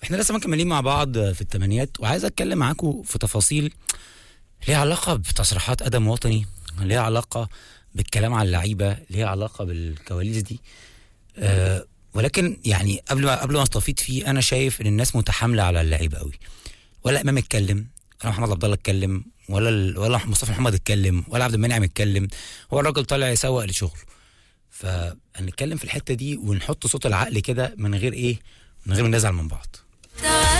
احنا لسه مكملين مع بعض في الثمانيات وعايز اتكلم معاكم في تفاصيل ليها علاقه بتصريحات ادم وطني ليها علاقه بالكلام على اللعيبه ليها علاقه بالكواليس دي أه ولكن يعني قبل ما قبل ما استفيض فيه انا شايف ان الناس متحامله على اللعيبه قوي ولا امام اتكلم ولا محمد عبد الله اتكلم ولا ال... ولا مصطفى محمد اتكلم ولا عبد المنعم اتكلم هو الراجل طالع يسوق لشغله فهنتكلم في الحته دي ونحط صوت العقل كده من غير ايه من غير ما نزعل من بعض